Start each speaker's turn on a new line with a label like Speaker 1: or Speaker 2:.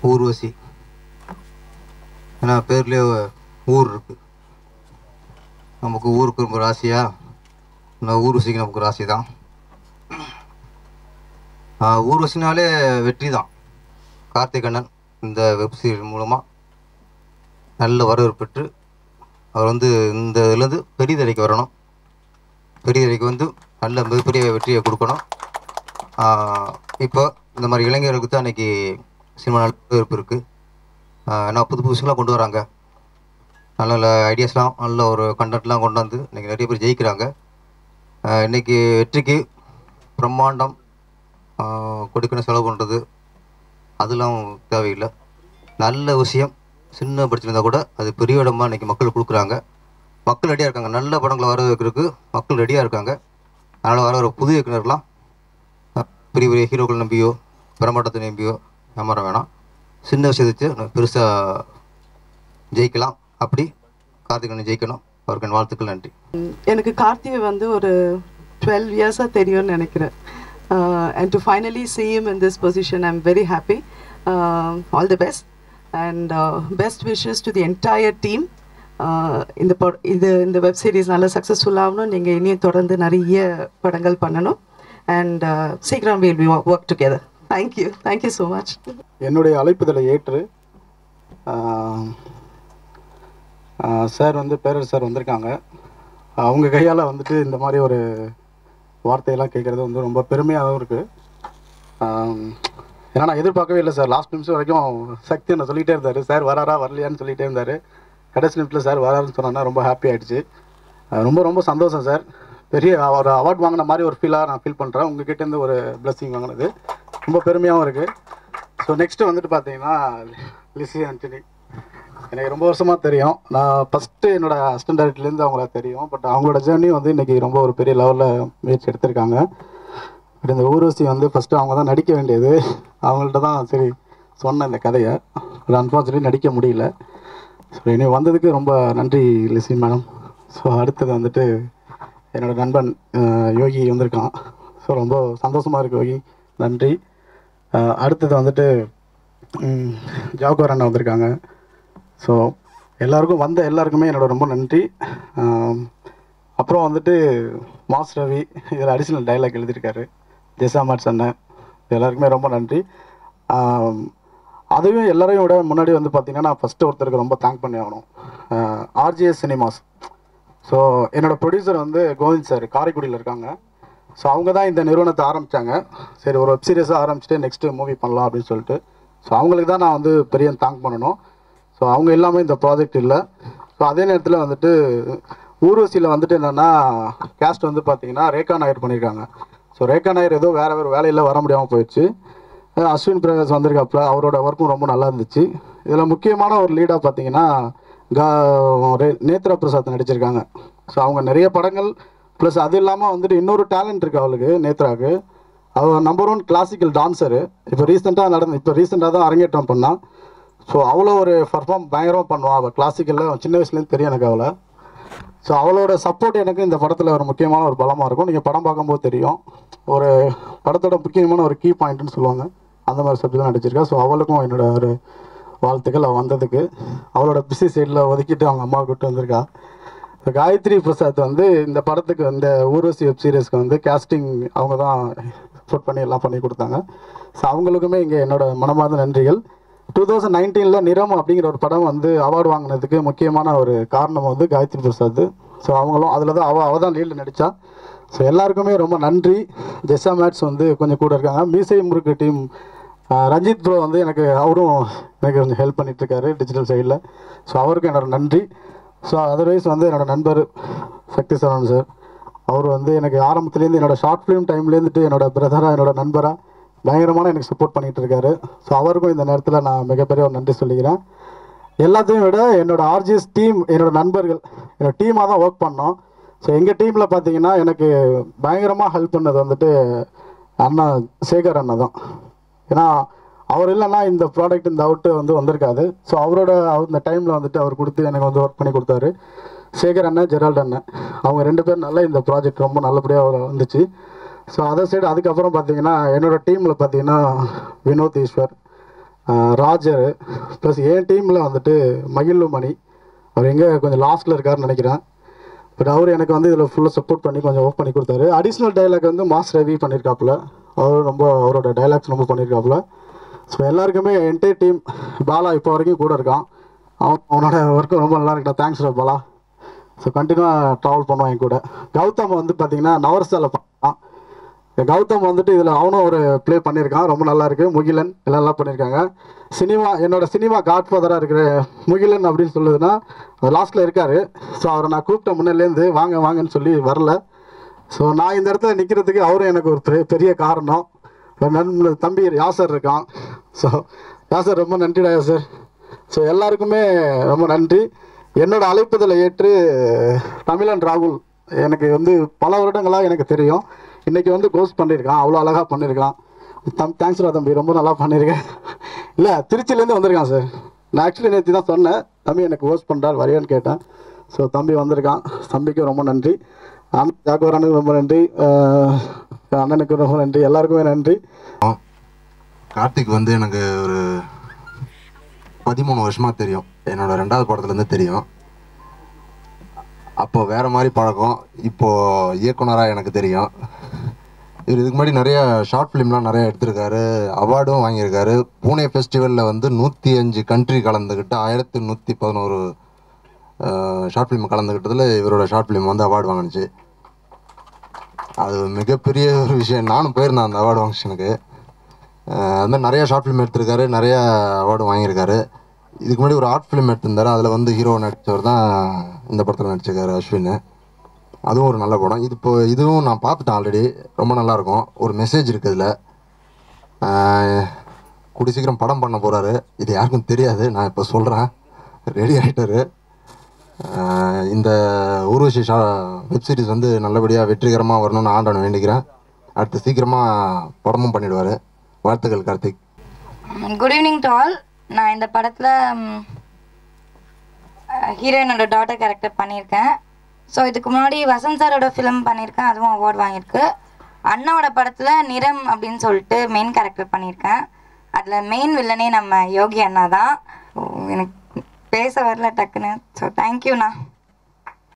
Speaker 1: ஊர்வசி ஏன்னா பேர்லேயே ஊர் இருக்கு நமக்கு ஊருக்கு ரொம்ப ராசியா இந்த ஊர்வசிக்கு நமக்கு ராசி தான் ஆஹ் ஊர்வசினாலே வெற்றி தான் கார்த்திக் அண்ணன் இந்த வெப் சீரிஸ் மூலமாக நல்ல வரவேற்பு பெற்று அவர் வந்து இந்த இதுலேருந்து பெரிய திரைக்கு வரணும் பெரிய திரைக்கு வந்து நல்ல மிகப்பெரிய வெற்றியை கொடுக்கணும் ஆஹ் இப்போ இந்த மாதிரி இளைஞர்களுக்கு தான் இன்னைக்கு சினிமா நல்ல வரவேற்பு இருக்குது ஏன்னா புது புதுசுலாம் கொண்டு வராங்க நல்ல நல்ல ஐடியாஸ்லாம் நல்ல ஒரு கண்டென்ட்லாம் கொண்டு வந்து இன்னைக்கு நிறைய பேர் ஜெயிக்கிறாங்க ஆஹ் இன்னைக்கு வெற்றிக்கு பிரம்மாண்டம் ஆஹ் கொடுக்கணும் செலவு பண்ணுறது அதெல்லாம் தேவையில்லை நல்ல விஷயம் சின்ன படிச்சிருந்தா கூட அது பெரிய இடமா இன்னைக்கு மக்கள் கொடுக்குறாங்க மக்கள் ரெடியாக இருக்காங்க நல்ல படங்களை வர வைக்கிறதுக்கு மக்கள் ரெடியாக இருக்காங்க அதனால் வர வர புது இயக்குனர்லாம் அஹ், பெரிய பெரிய ஹீரோக்கள் நம்பியோ பிரமாண்டத்தை நம்பியோ ஏமாற வேணாம் சின்ன விஷயத்தை வச்சு பெருசாக ஜெயிக்கலாம் அப்படி கார்த்திகனை ஜெயிக்கணும் அவருக்கு என் வாழ்த்துக்கள் நன்றி
Speaker 2: எனக்கு கார்த்திகை வந்து ஒரு டுவெல் இயர்ஸாக தெரியும்னு நினைக்கிறேன் and to finally see him in this position i'm very happy uh, all the best and uh, best wishes to the entire team uh, இந்த ப இது இந்த வெப் சீரிஸ் நல்லா சக்ஸஸ்ஃபுல் ஆகணும் நீங்கள் இனியும் தொடர்ந்து நிறைய படங்கள் பண்ணணும் அண்ட் சீக்கிரம் will be work together thank you thank you so much
Speaker 3: என்னுடைய அழைப்புதலை ஏற்று ஆஹ், ஆஹ், சார் வந்து பேரர் சார் வந்திருக்காங்க அவங்க கையால் வந்துட்டு இந்த மாதிரி ஒரு வார்த்தையெல்லாம் கேட்குறது வந்து ரொம்ப பெருமையாகவும் இருக்குது ஏன்னா நான் எதிர்பார்க்கவே இல்லை சார் லாஸ்ட் நிமிஷம் வரைக்கும் சக்தி என்ன சொல்லிகிட்டே இருந்தார் சார் வராரா வரலையான்னு சொல்லிகிட்டே இருந்தார் கடைசி நிமிஷத்தில் சார் வராருன்னு சொன்னோன்னா ரொம்ப ஹாப்பி ஆயிடுச்சு ஆஹ், ரொம்ப ரொம்ப சந்தோஷம் சார் பெரிய ஒரு அவார்ட் வாங்கின மாதிரி ஒரு ஃபீலாக நான் ஃபீல் பண்ணுறேன் உங்ககிட்டேருந்து ஒரு பிளஸ்ஸிங் வாங்கினது ரொம்ப பெருமையாகவும் இருக்குது ஸோ நெக்ஸ்ட்டு வந்துட்டு பார்த்தீங்கன்னா லிசி ஆண்டனி எனக்கு ரொம்ப வருஷமாக தெரியும் நான் ஃபஸ்ட்டு என்னோட அசிஸ்டன்ட் டைரக்டர்லேருந்து அவங்கள தெரியும் பட் அவங்களோட ஜேர்னி வந்து இன்றைக்கி ரொம்ப ஒரு பெரிய லெவலில் முயற்சி எடுத்திருக்காங்க பட் இந்த ஊர்வசி வந்து ஃபஸ்ட்டு அவங்க தான் நடிக்க வேண்டியது அவங்கள்ட்ட தான் சரி சொன்னேன் இந்த கதையை பட் அன்ஃபார்ச்சுனேட்லி நடிக்க முடியல ஸோ இனி வந்ததுக்கு ரொம்ப நன்றி லிசி மேடம் ஸோ அடுத்தது வந்துட்டு என்னோட நண்பன் அஹ், யோகி வந்திருக்கான் ஸோ ரொம்ப சந்தோஷமாக இருக்கு யோகி நன்றி அஹ், அடுத்தது வந்துட்டு ம், ஜாகோர் அண்ணா வந்திருக்காங்க ஸோ எல்லாருக்கும் வந்த எல்லாருக்குமே என்னோட ரொம்ப நன்றி ஆம், அப்புறம் வந்துட்டு மாஸ் ரவி இதில் அடிஷ்னல் டைலாக் எழுதியிருக்காரு ஜெசா மாட்ஸ் அண்ணன் எல்லாருக்குமே ரொம்ப நன்றி ஆம், அதுவே எல்லாரையும் விட முன்னாடி வந்து பார்த்தீங்கன்னா நான் ஃபஸ்ட்டு ஒருத்தருக்கு ரொம்ப தேங்க் பண்ணி ஆகணும் ஆர்ஜிஎஸ் சினிமாஸ் ஸோ என்னோட ப்ரொடியூசர் வந்து கோவிந்த் சார் காரைக்குடியில் இருக்காங்க ஸோ அவங்க தான் இந்த நிறுவனத்தை ஆரம்பித்தாங்க சரி ஒரு வெப் சீரிஸாக ஆரம்பிச்சுட்டு நெக்ஸ்ட்டு மூவி பண்ணலாம் அப்படின்னு சொல்லிட்டு ஸோ அவங்களுக்கு தான் நான் வந்து பெரிய தேங்க் பண்ணணும் ஸோ அவங்க எல்லாமே இந்த ப்ராஜெக்ட் இல்லை ஸோ அதே நேரத்தில் வந்துட்டு ஊர்வசியில் வந்துட்டு என்னென்னா கேஸ்ட் வந்து பார்த்தீங்கன்னா ரேகா நாயர் பண்ணியிருக்காங்க ஸோ ரேகா நாயர் ஏதோ வேறு வேறு வேலையில் வர முடியாமல் போயிடுச்சு அஹ் அஸ்வின் பிரகாஷ் வந்திருக்காப்புல அவரோட ஒர்க்கும் ரொம்ப நல்லா இருந்துச்சு இதில் முக்கியமான ஒரு லீடாக பார்த்தீங்கன்னா கா ரே- நேத்ரா பிரசாத் நடிச்சிருக்காங்க ஸோ அவங்க நிறைய படங்கள் ப்ளஸ் அது இல்லாமல் வந்துட்டு இன்னொரு டேலண்ட் இருக்கு அவளுக்கு நேத்ராவுக்கு அவள் நம்பர் ஒன் கிளாசிக்கல் டான்ஸரு இப்போ ரீசெண்டாக நடந்து இப்போ ரீசெண்டாக தான் அரங்கேற்றம் பண்ணான் ஸோ அவ்வளோ ஒரு பர்ஃபார்ம் பயங்கரமாக பண்ணுவாள் அவள் கிளாசிக்கலில் சின்ன வயசுலேருந்து தெரியும் எனக்கு அவளை ஸோ அவளோட சப்போர்ட் எனக்கு இந்த படத்தில் ஒரு முக்கியமான ஒரு பலமாக இருக்கும் நீங்கள் படம் பார்க்கும்போது தெரியும் ஒரு படத்தோட முக்கியமான ஒரு கீ பாயிண்ட்னு சொல்லுவாங்க அந்த மாதிரி சப்ஜெக்ட் தான் நடிச்சிருக்கா ஸோ அவளுக்கும் என்னோட ஒரு வாழ்த்துக்கள் அவள் வந்ததுக்கு அவளோட பிஸி சைடில் ஒதுக்கிட்டு அவங்க அம்மா கூப்பிட்டு வந்திருக்கா இப்போ காயத்ரி பிரசாத் வந்து இந்த படத்துக்கு இந்த ஊர்வசி வெப் சீரிஸ்க்கு வந்து கேஸ்டிங் அவங்க தான் சப்போர்ட் பண்ணி எல்லாம் பண்ணி கொடுத்தாங்க ஸோ அவங்களுக்குமே இங்கே என்னோட மனமார்ந்த நன்றிகள் டூ தௌசண்ட் நைன்டீனில் நிறம் அப்படிங்கிற ஒரு படம் வந்து அவார்டு வாங்கினதுக்கு முக்கியமான ஒரு காரணம் வந்து காயத்ரி பிரசாத் ஸோ அவங்களும் அதில் தான் அவள் அவள் தான் லீடில் நடித்தா ஸோ எல்லாருக்குமே ரொம்ப நன்றி ஜெஸ்ஸா மேட்ஸ் வந்து கொஞ்சம் கூட இருக்காங்க மீசை முறுக்கு டீம் ரஞ்சித் ப்ரோ வந்து எனக்கு அவரும் எனக்கு கொஞ்சம் ஹெல்ப் பண்ணிகிட்ருக்காரு டிஜிட்டல் சைடில் ஸோ அவருக்கும் என்னோட நன்றி ஸோ அதர்வைஸ் வந்து என்னோட நண்பர் சக்தி சரவணன் சார் அவர் வந்து எனக்கு ஆரம்பத்துலேருந்து என்னோட ஷார்ட் ஃபிலிம் டைம்லேருந்துட்டு என்னோட பிரதராக என்னோட நண்பராக பயங்கரமான எனக்கு சப்போர்ட் பண்ணிகிட்டு இருக்காரு ஸோ அவருக்கும் இந்த நேரத்தில் நான் மிகப்பெரிய ஒரு நன்றி சொல்லிக்கிறேன் எல்லாத்தையும் விட என்னோட ஆர்ஜிஎஸ் டீம் என்னோட நண்பர்கள் என்னோட டீமாக தான் ஒர்க் பண்ணோம் ஸோ எங்கள் டீமில் பார்த்தீங்கன்னா எனக்கு பயங்கரமாக ஹெல்ப் பண்ணது வந்துட்டு அண்ணா சேகர் அண்ணா தான் ஏன்னா அவர் இல்லைன்னா இந்த ப்ராடக்ட் இந்த அவுட்டு வந்து வந்திருக்காது ஸோ அவரோட அவர் இந்த டைமில் வந்துட்டு அவர் கொடுத்து எனக்கு வந்து ஒர்க் பண்ணி கொடுத்தாரு சேகர் அண்ணன் ஜெரால்ட் அண்ணன் அவங்க ரெண்டு பேரும் நல்லா இந்த ப்ராஜெக்ட் ரொம்ப நல்லபடியாக வந்துச்சு ஸோ அதை சைடு அதுக்கப்புறம் பார்த்தீங்கன்னா என்னோட டீமில் பார்த்தீங்கன்னா வினோத் ஈஸ்வர் ராஜர் ப்ளஸ் என் டீமில் வந்துட்டு மகிழ்வு மணி அவர் எங்கே கொஞ்சம் லாஸ்ட்டில் இருக்காருன்னு நினைக்கிறேன் பட் அவர் எனக்கு வந்து இதில் ஃபுல்லாக சப்போர்ட் பண்ணி கொஞ்சம் ஒர்க் பண்ணி கொடுத்தாரு அடிஷ்னல் டைலாக் வந்து மாஸ் ரவி பண்ணியிருக்காப்புல அவர் ரொம்ப அவரோட டைலாக்ஸ் ரொம்ப பண்ணியிருக்காப்புல ஸோ எல்லாருக்குமே என்டையர் டீம் பாலா இப்போ வரைக்கும் கூட இருக்கான் அவன் அவனோட ஒர்க்கு ரொம்ப நல்லா இருக்கா தேங்க்ஸ் பாலா ஸோ கண்டினியூவாக ட்ராவல் பண்ணுவான் என் கூட கௌதம் வந்து பார்த்தீங்கன்னா நவரசால பண்ணான் கௌதம் வந்துட்டு இதில் அவனும் ஒரு ப்ளே பண்ணியிருக்கான் ரொம்ப நல்லா இருக்கு முகிலன் எல்லாம் நல்லா பண்ணியிருக்காங்க சினிமா என்னோட சினிமா காட்ஃபாதராக இருக்கிற முகிலன் அப்படின்னு சொல்லுதுன்னா லாஸ்ட்டில் இருக்காரு ஸோ அவரை நான் கூப்பிட்ட முன்னிலேருந்து வாங்க வாங்கன்னு சொல்லி வரல ஸோ நான் இந்த இடத்துல நிற்கிறதுக்கு அவரும் எனக்கு ஒரு பெரிய பெரிய காரணம் ஒரு நண்பன் தம்பி யாசர் இருக்கான் ஸோ யாசர் ரொம்ப நன்றிடா யாசர் ஸோ எல்லாருக்குமே ரொம்ப நன்றி என்னோட அழைப்புதலை ஏற்று தமிழன் ராகுல் எனக்கு வந்து பல வருடங்களாக எனக்கு தெரியும் இன்னைக்கு வந்து கோஸ்ட் பண்ணியிருக்கான் அவ்வளோ அழகாக பண்ணியிருக்கான் தம் தேங்க்ஸ்ரா தம்பி ரொம்ப நல்லா பண்ணியிருக்கேன் இல்லை திருச்சியிலேருந்து வந்திருக்கான் சார் நான் ஆக்சுவலி நேற்று தான் சொன்னேன் தம்பி எனக்கு கோஸ்ட் பண்ணுறார் வரையான்னு கேட்டேன் ஸோ தம்பி வந்திருக்கான் தம்பிக்கும் ரொம்ப நன்றி அண்ணன் ஜாக்கோரானுக்கு ரொம்ப நன்றி அஹ் அண்ணனுக்கு ரொம்ப நன்றி எல்லாருக்குமே நன்றி
Speaker 4: கார்த்திக் வந்து எனக்கு ஒரு பதிமூணு வருஷமா தெரியும் என்னோட ரெண்டாவது படத்துலேருந்து தெரியும் அப்போ வேற மாதிரி பழக்கம் இப்போ இயக்குனராக எனக்கு தெரியும் இவர் இதுக்கு முன்னாடி நிறைய ஷார்ட் ஃபிலிம்லாம் நிறைய எடுத்திருக்காரு அவார்டும் வாங்கியிருக்காரு பூனே ஃபெஸ்டிவலில் வந்து நூற்றி அஞ்சு கண்ட்ரி கலந்துக்கிட்டு ஆயிரத்தி நூற்றி பதினோரு ஷார்ட் ஃபிலிம் கலந்துக்கிட்டதில் இவரோட ஷார்ட் ஃபிலிம் வந்து அவார்டு வாங்கினுச்சு அது மிகப்பெரிய ஒரு விஷயம் நானும் போயிருந்தேன் அந்த அவார்டு ஃபங்க்ஷனுக்கு அஹ் அது மாதிரி நிறைய ஷார்ட் ஃபிலிம் எடுத்திருக்காரு நிறைய அவார்டும் வாங்கியிருக்காரு இதுக்கு முன்னாடி ஒரு ஆர்ட் ஃபிலிம் எடுத்திருந்தாரு அதில் வந்து ஹீரோ நடித்தவர் தான் இந்த படத்தில் நடிச்சிருக்காரு அஸ்வின் அதுவும் ஒரு நல்ல படம் இது இப்போ இதுவும் நான் பார்த்துட்டேன் ஆல்ரெடி ரொம்ப நல்லா இருக்கும் ஒரு மெசேஜ் இருக்குது இதில் கூடி சீக்கிரம் படம் பண்ண போகிறாரு இது யாருக்கும் தெரியாது நான் இப்போ சொல்கிறேன் ரெடி ஆகிட்டாரு இந்த ஊர்வசி ஷா வெப் சீரிஸ் வந்து நல்லபடியாக வெற்றிகரமாக வரணும்னு ஆண்டவனை வேண்டிக்கிறேன் அடுத்து சீக்கிரமாக படமும் பண்ணிடுவார் வாழ்த்துக்கள் Karthik
Speaker 5: good evening to all நான் இந்த படத்தில் ஹீரோயினோட டாட்டர் கேரக்டர் பண்ணியிருக்கேன் ஸோ இதுக்கு முன்னாடி வசந்த் சாரோட ஃபிலிம் பண்ணியிருக்கேன் அதுவும் அவார்ட் வாங்கியிருக்கு அண்ணாவோட படத்தில் நிறம் அப்படின்னு சொல்லிட்டு மெயின் கேரக்டர் பண்ணியிருக்கேன் அதில் மெயின் வில்லனே நம்ம யோகி அண்ணா தான் So, எனக்கு பேச வரல டக்குன்னு ஸோ தேங்க்யூண்ணா